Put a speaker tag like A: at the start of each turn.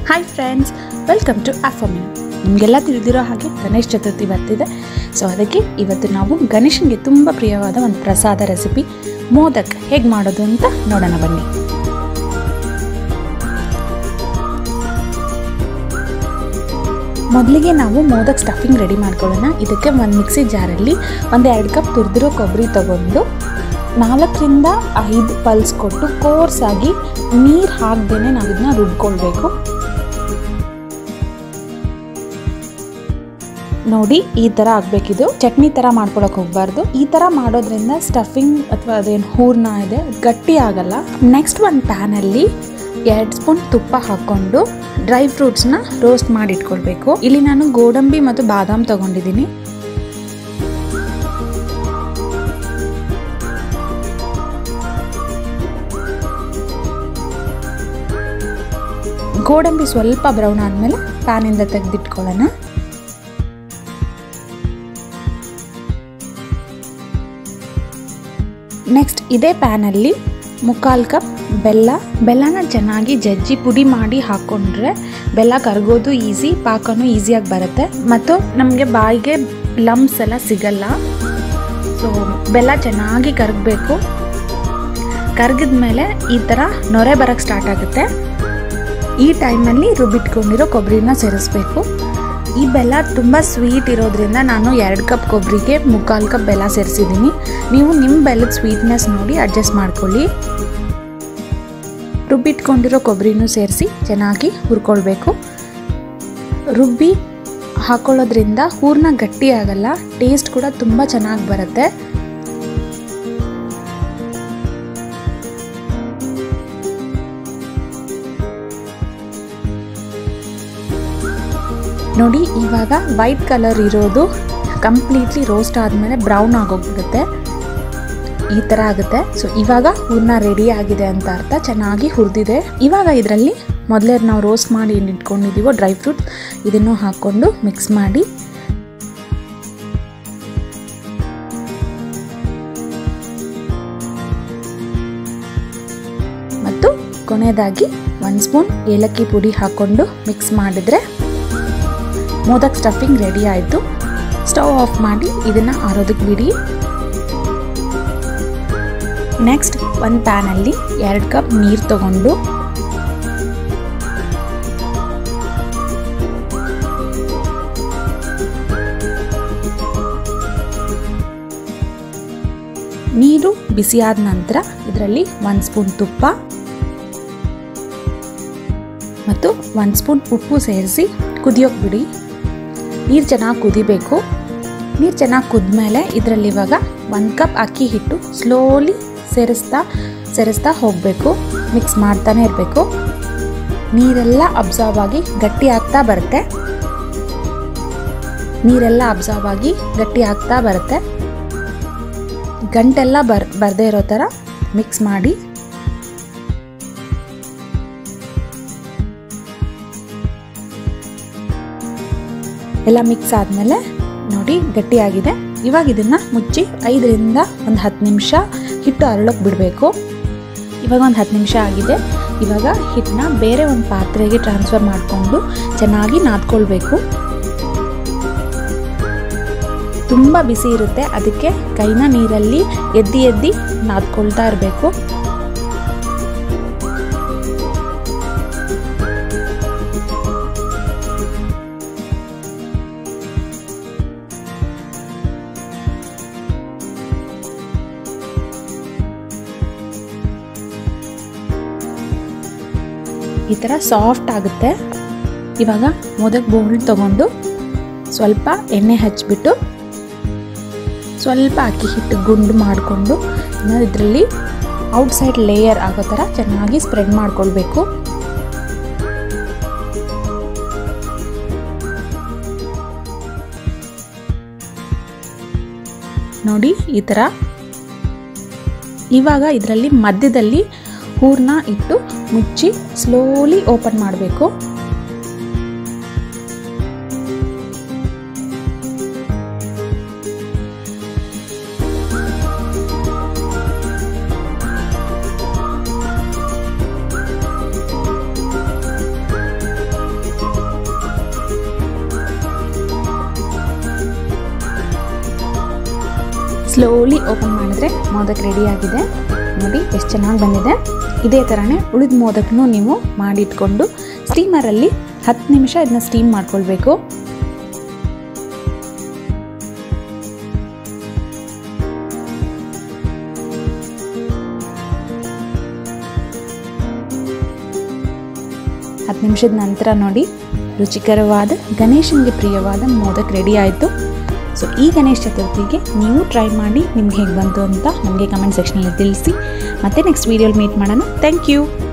A: hi friends welcome to ಅಫಮಿ ನಿಮಗೆಲ್ಲ ತಿಳಿದಿರೋ ಹಾಗೆ ಗಣೇಶ ಚತುರ್ಥಿ ಬರ್ತಿದೆ ಸೊ ಅದಕ್ಕೆ ಇವತ್ತು ನಾವು ಗಣೇಶನಿಗೆ ತುಂಬ ಪ್ರಿಯವಾದ ಒಂದು ಪ್ರಸಾದ ರೆಸಿಪಿ ಮೋದಕ್ ಹೇಗೆ ಮಾಡೋದು ಅಂತ ನೋಡೋಣ ಬನ್ನಿ ಮೊದಲಿಗೆ ನಾವು ಮೋದಕ್ ಸ್ಟಫಿಂಗ್ ರೆಡಿ ಮಾಡ್ಕೊಳ್ಳೋಣ ಇದಕ್ಕೆ ಒಂದು ಮಿಕ್ಸಿ ಜಾರಲ್ಲಿ ಒಂದು ಎರಡು ಕಪ್ ತುರಿದಿರೋ ಕೊಬ್ಬರಿ ತಗೊಂಡು ನಾಲ್ಕರಿಂದ ಐದು ಪಲ್ಸ್ ಕೊಟ್ಟು ಕೋರ್ಸಾಗಿ ನೀರು ಹಾಕ್ದೇನೆ ನಾವು ಇದನ್ನ ರುಬ್ಕೊಳ್ಬೇಕು ನೋಡಿ ಈ ಥರ ಆಗಬೇಕಿದು ಚಟ್ನಿ ಥರ ಮಾಡ್ಕೊಳಕ್ ಹೋಗಬಾರ್ದು ಈ ಥರ ಮಾಡೋದ್ರಿಂದ ಸ್ಟಫಿಂಗ್ ಅಥವಾ ಅದೇನು ಹೂರ್ಣ ಇದೆ ಗಟ್ಟಿ ಆಗಲ್ಲ ನೆಕ್ಸ್ಟ್ ಒಂದು ಪ್ಯಾನಲ್ಲಿ ಎರಡು ಸ್ಪೂನ್ ತುಪ್ಪ ಹಾಕ್ಕೊಂಡು ಡ್ರೈ ಫ್ರೂಟ್ಸ್ನ ರೋಸ್ಟ್ ಮಾಡಿ ಇಟ್ಕೊಳ್ಬೇಕು ಇಲ್ಲಿ ನಾನು ಗೋಡಂಬಿ ಮತ್ತು ಬಾದಾಮ್ ತಗೊಂಡಿದ್ದೀನಿ ಗೋಡಂಬಿ ಸ್ವಲ್ಪ ಬ್ರೌನ್ ಆದಮೇಲೆ ಪ್ಯಾನಿಂದ ತೆಗೆದಿಟ್ಕೊಳ್ಳೋಣ ನೆಕ್ಸ್ಟ್ ಇದೇ ಪ್ಯಾನಲ್ಲಿ ಮುಕ್ಕಾಲು ಕಪ್ ಬೆಲ್ಲ ಬೆಲ್ಲನ ಚೆನ್ನಾಗಿ ಜಜ್ಜಿ ಪುಡಿ ಮಾಡಿ ಹಾಕ್ಕೊಂಡ್ರೆ ಬೆಲ್ಲ ಕರಗೋದು ಈಸಿ ಪಾಕನೂ ಈಸಿಯಾಗಿ ಬರುತ್ತೆ ಮತ್ತು ನಮಗೆ ಬಾಯಿಗೆ ಲಮ್ಸ್ ಎಲ್ಲ ಸಿಗಲ್ಲ ಸೊ ಬೆಲ್ಲ ಚೆನ್ನಾಗಿ ಕರಗಬೇಕು ಕರಗಿದ ಮೇಲೆ ಈ ಥರ ನೊರೆ ಬರೋಕ್ಕೆ ಸ್ಟಾರ್ಟ್ ಆಗುತ್ತೆ ಈ ಟೈಮಲ್ಲಿ ರುಬ್ಬಿಟ್ಕೊಂಡಿರೋ ಕೊಬ್ಬರಿನ ಸೇರಿಸ್ಬೇಕು ಈ ಬೆಲ್ಲ ತುಂಬ ಸ್ವೀಟ್ ಇರೋದ್ರಿಂದ ನಾನು ಎರಡು ಕಪ್ ಕೊಬ್ಬರಿಗೆ ಮುಕ್ಕಾಲು ಕಪ್ ಬೆಲ್ಲ ಸೇರಿಸಿದ್ದೀನಿ ನೀವು ನಿಮ್ಮ ಬೆಲ್ಲದ ಸ್ವೀಟ್ನೆಸ್ ನೋಡಿ ಅಡ್ಜಸ್ಟ್ ಮಾಡ್ಕೊಳ್ಳಿ ರುಬ್ಬಿಟ್ಕೊಂಡಿರೋ ಕೊಬ್ಬರಿನೂ ಸೇರಿಸಿ ಚೆನ್ನಾಗಿ ಹುರ್ಕೊಳ್ಬೇಕು ರುಬ್ಬಿ ಹಾಕೊಳ್ಳೋದ್ರಿಂದ ಹೂರ್ಣ ಗಟ್ಟಿ ಆಗಲ್ಲ ಟೇಸ್ಟ್ ಕೂಡ ತುಂಬ ಚೆನ್ನಾಗಿ ಬರುತ್ತೆ ನೋಡಿ ಇವಾಗ ವೈಟ್ ಕಲರ್ ಇರೋದು ಕಂಪ್ಲೀಟ್ಲಿ ರೋಸ್ಟ್ ಆದಮೇಲೆ ಬ್ರೌನ್ ಆಗೋಗ್ಬಿಡುತ್ತೆ ಈ ಥರ ಆಗುತ್ತೆ ಸೊ ಇವಾಗ ಹೂರ್ಣ ರೆಡಿ ಆಗಿದೆ ಅಂತ ಅರ್ಥ ಚೆನ್ನಾಗಿ ಹುರಿದಿದೆ ಇವಾಗ ಇದರಲ್ಲಿ ಮೊದಲೇ ನಾವು ರೋಸ್ಟ್ ಮಾಡಿ ಏನು ಇಟ್ಕೊಂಡಿದ್ದೀವೋ ಡ್ರೈ ಫ್ರೂಟ್ಸ್ ಇದನ್ನು ಹಾಕ್ಕೊಂಡು ಮಿಕ್ಸ್ ಮಾಡಿ ಮತ್ತು ಕೊನೆಯದಾಗಿ ಒಂದು ಸ್ಪೂನ್ ಏಲಕ್ಕಿ ಪುಡಿ ಹಾಕ್ಕೊಂಡು ಮಿಕ್ಸ್ ಮಾಡಿದರೆ ಮೋದಕ್ ಸ್ಟಫಿಂಗ್ ರೆಡಿ ಆಯಿತು ಸ್ಟವ್ ಆಫ್ ಮಾಡಿ ಇದನ್ನು ಆರೋದಕ್ಕೆ ಬಿಡಿ ನೆಕ್ಸ್ಟ್ ಒಂದು ಪ್ಯಾನಲ್ಲಿ ಎರಡು ಕಪ್ ನೀರು ತಗೊಂಡು ನೀರು ಬಿಸಿಯಾದ ನಂತರ ಇದರಲ್ಲಿ ಒಂದು ಸ್ಪೂನ್ ತುಪ್ಪ ಮತ್ತು ಒಂದು ಸ್ಪೂನ್ ಉಪ್ಪು ಸೇರಿಸಿ ಕುದಿಯೋಕೆ ಬಿಡಿ ನೀರು ಚೆನ್ನಾಗಿ ಕುದಿಬೇಕು ನೀರು ಚೆನ್ನಾಗಿ ಕುದ್ಮೇಲೆ ಇದರಲ್ಲಿ ಇವಾಗ ಒಂದು ಕಪ್ ಅಕ್ಕಿ ಹಿಟ್ಟು ಸ್ಲೋಲಿ ಸೇರಿಸ್ತಾ ಸೇರಿಸ್ತಾ ಹೋಗಬೇಕು ಮಿಕ್ಸ್ ಮಾಡ್ತಾನೆ ಇರಬೇಕು ನೀರೆಲ್ಲ ಅಬ್ಸಾರ್ಬ್ ಆಗಿ ಗಟ್ಟಿ ಆಗ್ತಾ ಬರುತ್ತೆ ನೀರೆಲ್ಲ ಅಬ್ಸಾರ್ಬ್ ಆಗಿ ಗಟ್ಟಿ ಆಗ್ತಾ ಬರುತ್ತೆ ಗಂಟೆಲ್ಲ ಬರ್ ಬರದೇ ಇರೋ ಥರ ಮಿಕ್ಸ್ ಮಾಡಿ ಎಲ್ಲ ಮಿಕ್ಸ್ ಆದಮೇಲೆ ನೋಡಿ ಗಟ್ಟಿಯಾಗಿದೆ ಇವಾಗ ಇದನ್ನು ಮುಚ್ಚಿ ಐದರಿಂದ ಒಂದು ಹತ್ತು ನಿಮಿಷ ಹಿಟ್ಟು ಅರಳೋಕೆ ಬಿಡಬೇಕು ಇವಾಗ ಒಂದು ಹತ್ತು ನಿಮಿಷ ಆಗಿದೆ ಇವಾಗ ಹಿಟ್ಟನ್ನ ಬೇರೆ ಒಂದು ಪಾತ್ರೆಗೆ ಟ್ರಾನ್ಸ್ಫರ್ ಮಾಡಿಕೊಂಡು ಚೆನ್ನಾಗಿ ನಾದ್ಕೊಳ್ಬೇಕು ತುಂಬ ಬಿಸಿ ಇರುತ್ತೆ ಅದಕ್ಕೆ ಕೈನ ನೀರಲ್ಲಿ ಎದ್ದಿ ಎದ್ದಿ ನಾದ್ಕೊಳ್ತಾ ಇರಬೇಕು ಈ ಥರ ಸಾಫ್ಟ್ ಆಗುತ್ತೆ ಇವಾಗ ಮೋದಕ್ ಬೋಲ್ಡ್ ತಗೊಂಡು ಸ್ವಲ್ಪ ಎಣ್ಣೆ ಹಚ್ಬಿಟ್ಟು ಸ್ವಲ್ಪ ಅಕ್ಕಿ ಹಿಟ್ಟು ಗುಂಡು ಮಾಡಿಕೊಂಡು ಇದರಲ್ಲಿ ಔಟ್ಸೈಡ್ ಲೇಯರ್ ಆಗೋ ಥರ ಚೆನ್ನಾಗಿ ಸ್ಪ್ರೆಡ್ ಮಾಡ್ಕೊಳ್ಬೇಕು ನೋಡಿ ಈ ಥರ ಇವಾಗ ಇದರಲ್ಲಿ ಮಧ್ಯದಲ್ಲಿ ಹೂರ್ಣ ಇಟ್ಟು ಮುಚ್ಚಿ ಸ್ಲೋಲಿ ಓಪನ್ ಮಾಡಬೇಕು ಸ್ಲೋಲಿ ಓಪನ್ ಮಾಡಿದ್ರೆ ಮೋದಕ್ ರೆಡಿ ಆಗಿದೆ ನೋಡಿ ಎಷ್ಟು ಚೆನ್ನಾಗಿ ಬಂದಿದೆ ಇದೇ ಥರನೇ ಉಳಿದ ಮೋದಕನೂ ನೀವು ಮಾಡಿಟ್ಕೊಂಡು ಸ್ಟೀಮರಲ್ಲಿ ಹತ್ತು ನಿಮಿಷ ಇದನ್ನ ಸ್ಟೀಮ್ ಮಾಡ್ಕೊಳ್ಬೇಕು ಹತ್ತು ನಿಮಿಷದ ನಂತರ ನೋಡಿ ರುಚಿಕರವಾದ ಗಣೇಶನಿಗೆ ಪ್ರಿಯವಾದ ಮೋದಕ್ ರೆಡಿ ಆಯಿತು ಸೊ ಈ ಗಣೇಶ ಚತುರ್ಥಿಗೆ ನೀವು ಟ್ರೈ ಮಾಡಿ ನಿಮ್ಗೆ ಹೇಗೆ ಬಂತು ಅಂತ ನಮಗೆ ಕಮೆಂಟ್ ಸೆಕ್ಷನಲ್ಲಿ ತಿಳಿಸಿ ಮತ್ತೆ ನೆಕ್ಸ್ಟ್ ವೀಡಿಯೋಲಿ ಮೀಟ್ ಮಾಡೋಣ ಥ್ಯಾಂಕ್ ಯು